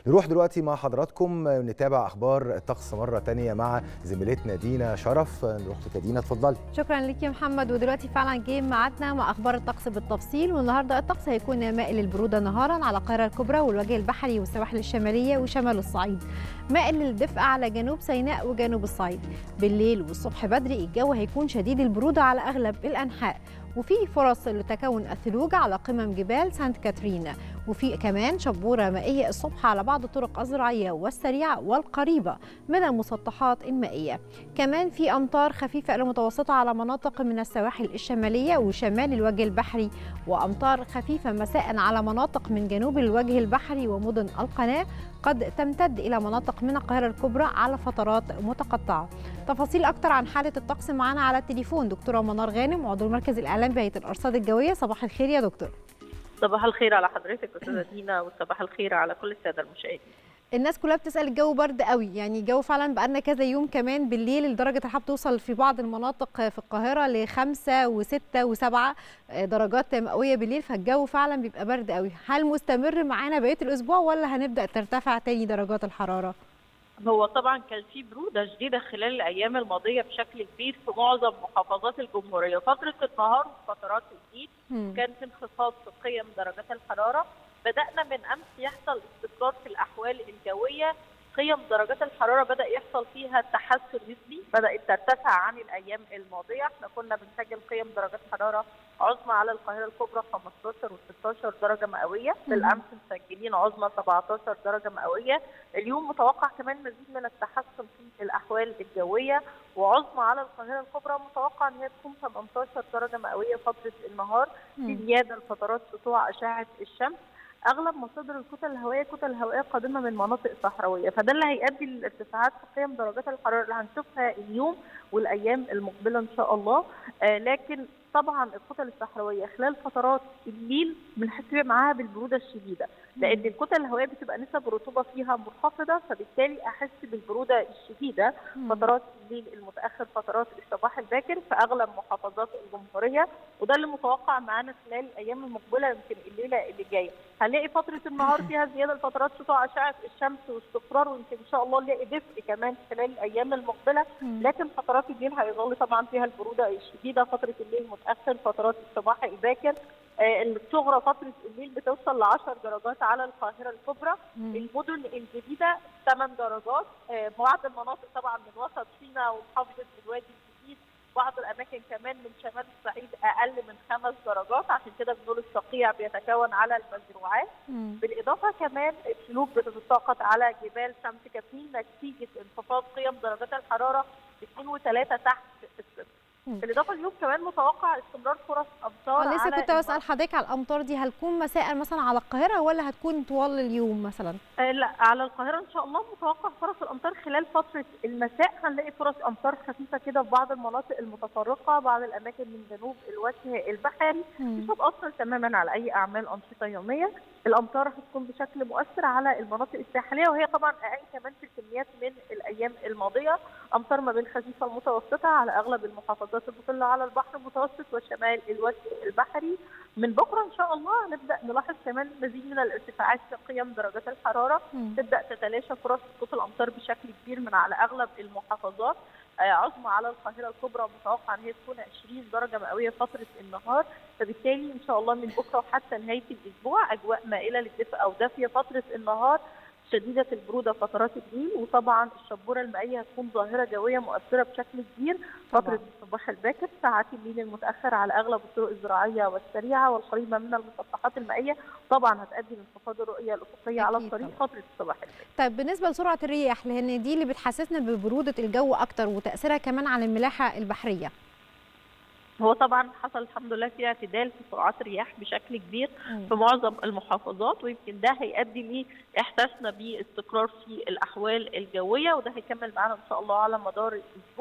نروح دلوقتي مع حضراتكم نتابع اخبار الطقس مره تانية مع زميلتنا دينا شرف نروح لك دينا اتفضلي شكرا لك يا محمد ودلوقتي فعلا جه ميعادنا مع اخبار الطقس بالتفصيل والنهارده الطقس هيكون مائل للبروده نهارا على القاهره الكبرى والوجه البحري والسواحل الشماليه وشمال الصعيد مائل للدفء على جنوب سيناء وجنوب الصعيد بالليل والصبح بدري الجو هيكون شديد البروده على اغلب الانحاء وفي فرص لتكون الثلوج على قمم جبال سانت كاترين وفي كمان شبوره مائيه الصبح على بعض الطرق الزراعيه والسريعه والقريبه من المسطحات المائيه كمان في امطار خفيفه الى متوسطه على مناطق من السواحل الشماليه وشمال الوجه البحري وامطار خفيفه مساء على مناطق من جنوب الوجه البحري ومدن القناه قد تمتد الى مناطق من القاهره الكبرى على فترات متقطعه تفاصيل اكتر عن حاله الطقس معانا على التليفون دكتوره منار غانم عضو مركز الاعلام بهيئه الارصاد الجويه صباح الخير يا دكتور صباح الخير على حضرتك استاذه دينا وصباح الخير على كل الساده المشاهدين الناس كلها بتسال الجو برد قوي يعني الجو فعلا بقالنا كذا يوم كمان بالليل لدرجه الحراره بتوصل في بعض المناطق في القاهره لخمسة وستة وسبعة درجات مئويه بالليل فالجو فعلا بيبقى برد قوي هل مستمر معانا بقيه الاسبوع ولا هنبدا ترتفع تاني درجات الحراره هو طبعا كان في بروده شديده خلال الايام الماضيه بشكل كبير في معظم محافظات الجمهوريه فتره النهار وفترات الليل كان في انخفاض في قيم درجات الحراره بدانا من امس يحصل استقرار في الاحوال الجويه قيم درجات الحراره بدا يحصل فيها تحسن نسبي بدات ترتفع عن الايام الماضيه احنا كنا بنسجل قيم درجات حراره عظمى على القاهره الكبرى 15 و16 درجه مئويه بالامس مسجلين عظمى 17 درجه مئويه اليوم متوقع كمان مزيد من التحسن في الاحوال الجويه وعظمى على القاهره الكبرى متوقع ان هي تكون 18 درجه مئويه فتره النهار في زياده لفترات سطوع اشعه الشمس اغلب مصادر الكتل الهوائيه كتل هوائيه قادمه من مناطق صحراويه فده اللي هيؤدي للارتفاعات في قيم درجات الحراره اللي هنشوفها اليوم والايام المقبله ان شاء الله آه لكن طبعا الكتل الصحراويه خلال فترات الليل بنحس معاها بالبروده الشديده لان الكتل الهوائيه بتبقى نسب الرطوبه فيها منخفضه فبالتالي احس بالبروده الشديده فترات الليل المتاخر فترات الصباح الباكر في اغلب محافظات الجمهوريه وده اللي متوقع معانا خلال الايام المقبله يمكن الليله اللي جايه هنلاقي فتره النهار فيها زياده لفترات سطوع اشعه الشمس واستقرار ويمكن ان شاء الله نلاقي دفء كمان خلال الايام المقبله لكن فترات الليل هيظل طبعا فيها البروده الشديده فتره الليل متاخر فترات الصباح الباكر الصغرى فتره الليل بتوصل ل 10 درجات على القاهره الكبرى المدن الجديده 8 درجات بعض المناطق طبعا من وسط سيناء ومحافظه الوادي الجديد بعض الاماكن كمان من شمال الصعيد اقل من خمس درجات عشان كده بنقول الصقيع بيتكون على المزروعات بالاضافه كمان السلوك بتتساقط على جبال شمس كاترين نتيجه انخفاض قيم درجات الحراره 2 و3 تحت الصفر بالاضافه اليوم كمان متوقع استمرار فرص امطار لسه كنت بسال حضرتك على الامطار دي هتكون مساء مثلا على القاهره ولا هتكون طوال اليوم مثلا؟ آه لا على القاهره ان شاء الله متوقع فرص الامطار خلال فتره المساء هنلاقي فرص امطار خفيفه كده في بعض المناطق المتفرقه بعض الاماكن من جنوب الوجه البحري مش هتاثر تماما على اي اعمال انشطه يوميه الامطار هتكون بشكل مؤثر على المناطق الساحليه وهي طبعا اقل كمان في الكميات من الايام الماضيه امطار ما بين خفيفه ومتوسطه على اغلب المحافظات المطله على البحر المتوسط وشمال الوجه البحري من بكره ان شاء الله هنبدا نلاحظ كمان مزيد من الارتفاعات في قيم درجات الحراره م. تبدا تتلاشى فرص سقوط الامطار بشكل كبير من على اغلب المحافظات عظمى على القاهره الكبرى متوقع ان هي تكون 20 درجه مئويه فتره النهار فبالتالي ان شاء الله من بكره وحتى نهايه الاسبوع اجواء مائله للدفء او دافيه فتره النهار شديده البروده فترات الليل وطبعا الشبوره المائيه هتكون ظاهره جويه مؤثره بشكل كبير فتره الصباح الباكر ساعات الليل المتاخر على اغلب الطرق الزراعيه والسريعه والقريبه من المسطحات المائيه طبعا هتؤدي لانخفاض الرؤيه الافقيه على الطريق فتره الصباح الباكر. طيب بالنسبه لسرعه الرياح لان دي اللي بتحسسنا ببروده الجو اكتر وتاثيرها كمان على الملاحه البحريه. هو طبعا حصل الحمد لله في اعتدال في سرعات الرياح بشكل كبير في معظم المحافظات ويمكن ده هيؤدي لاحساسنا باستقرار في الاحوال الجويه وده هيكمل معانا ان شاء الله على مدار الاسبوع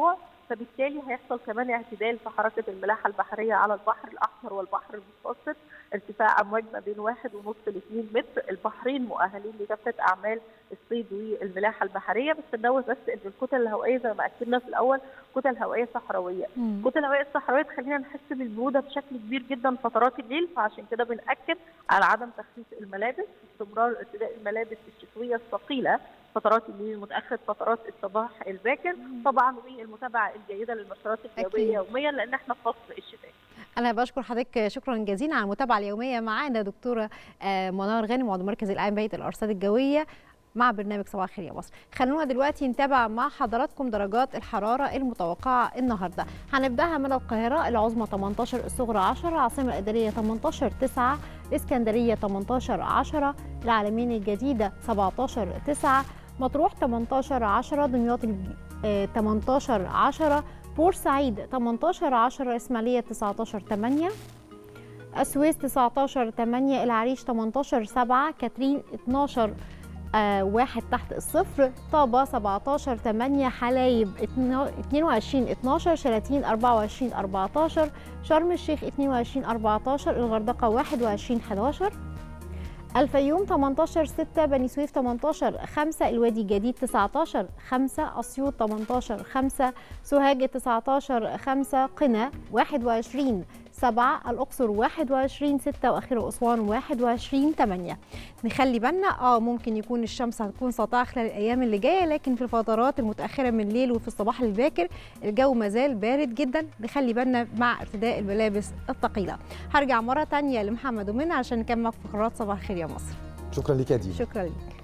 فبالتالي هيحصل كمان اعتدال في حركه الملاحه البحريه على البحر الاحمر والبحر المتوسط ارتفاع امواج ما بين واحد ونص ل 2 متر البحرين مؤهلين لكافه اعمال الصيد والملاحه البحريه بس ننوه بس ان الكتل الهوائيه زي ما اكدنا في الاول كتل هوائيه صحراويه الكتل الهوائيه الصحراويه تخلينا نحس بالبروده بشكل كبير جدا فترات الليل فعشان كده بناكد على عدم تخفيف الملابس استمرار ارتداء الملابس الشتويه الثقيله فترات الليل المتاخر فترات الصباح الباكر طبعا والمتابعه الجيده للنشرات الجويه يوميا لان احنا في فصل الشتاء انا بشكر حضرتك شكرا جزيلا على المتابعه اليوميه معانا دكتوره منار غانم عضو مركز العام بيئه الارصاد الجويه مع برنامج صباح الخير يا مصر خلونا دلوقتي نتابع مع حضراتكم درجات الحرارة المتوقعة النهاردة هنبدأها من القاهرة العظمى 18 الصغرى 10 العاصمة الإدارية 18 9 الإسكندرية 18 10 العالمين الجديدة 17 9 مطروح 18 10 دمياط 18 10 بورسعيد 18 10 إسماعيلية 19 8 السويس 19 8 العريش 18 7 كاترين 12 آه واحد تحت الصفر طابة 17 8 حلايب 22 12 شلاتين 24 14 شرم الشيخ 22 14 الغردقة 21 11 الفيوم 18 6 بني سويف 18 5 الوادي الجديد 19 5 اسيوط 18 5 سوهاج 19 5 قنا 21 7 الأقصر 21 6 وآخره أسوان 21 8 نخلي بالنا اه ممكن يكون الشمس هتكون ساطعة خلال الأيام اللي جاية لكن في الفترات المتأخرة من الليل وفي الصباح الباكر الجو مازال بارد جدا نخلي بالنا مع ارتداء الملابس الثقيلة هرجع مرة تانية لمحمد ومنى عشان نكمل فقرات صباح الخير يا مصر شكرا لك يا دي شكرا لك